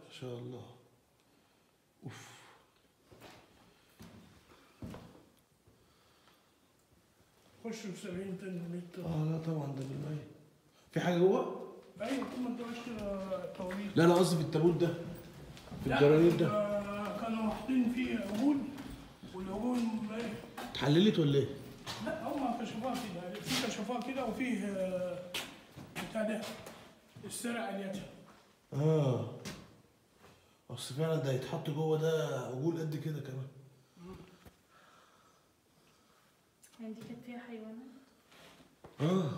ما شاء الله اوف خش في 70 طن 100 طن اه لا طبعا ده بالمية في حاجه جوه؟ ايوه طول ما انت ماشي كده طويل لا انا قصدي في التابوت ده في لا، الجرانيت ده آه، كانوا حاطين فيه عجول والعجول ايه اتحللت ولا ايه؟ لا هم كشفوها كده في كشفوها كده وفيه آه، بتاع ده السرع اليتم اه اصل فعلا ده يتحط جوه ده عجول قد كده كمان يعني دي كانت فيها حيوانات اه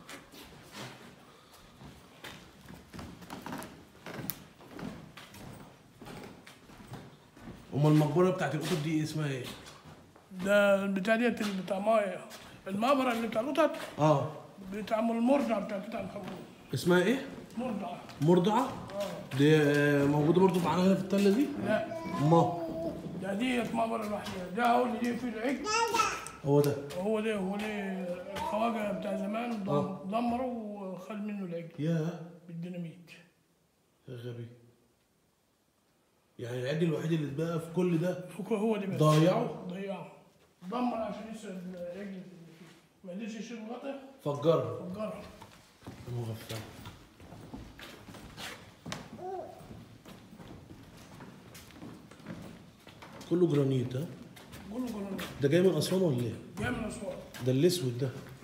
امال المقبره بتاعت القطط دي اسمها ايه؟ ده البتاع ديت اللي بتاع مايه المقبره اللي بتاع القطط اه بتعمل المرضع بتاع بتاع الحمام اسمها ايه؟ مرضع مرضعه اه دي آه، موجوده برضو معانا هنا في التله دي؟ لا ما ده ديت مقبره لوحدها ده هو اللي جه فيه العجل هو ده هو ده هو ده الخواجه بتاع زمان دم- آه. دمروا وخد منه العجل يا بالديناميت يا غبي يعني العجل الوحيد اللي اتبقى في كل ده هو هو ده بس ضيعه؟ ضيعه دمر عشان يسرق العجل اللي فيه ما قدرش يشيل الغطا فجرها فجرها مغفل كله جرانيت ها قولوا قولوا ده جاي من اسوان ولا ايه؟ جاي من اسوان ده الاسود ده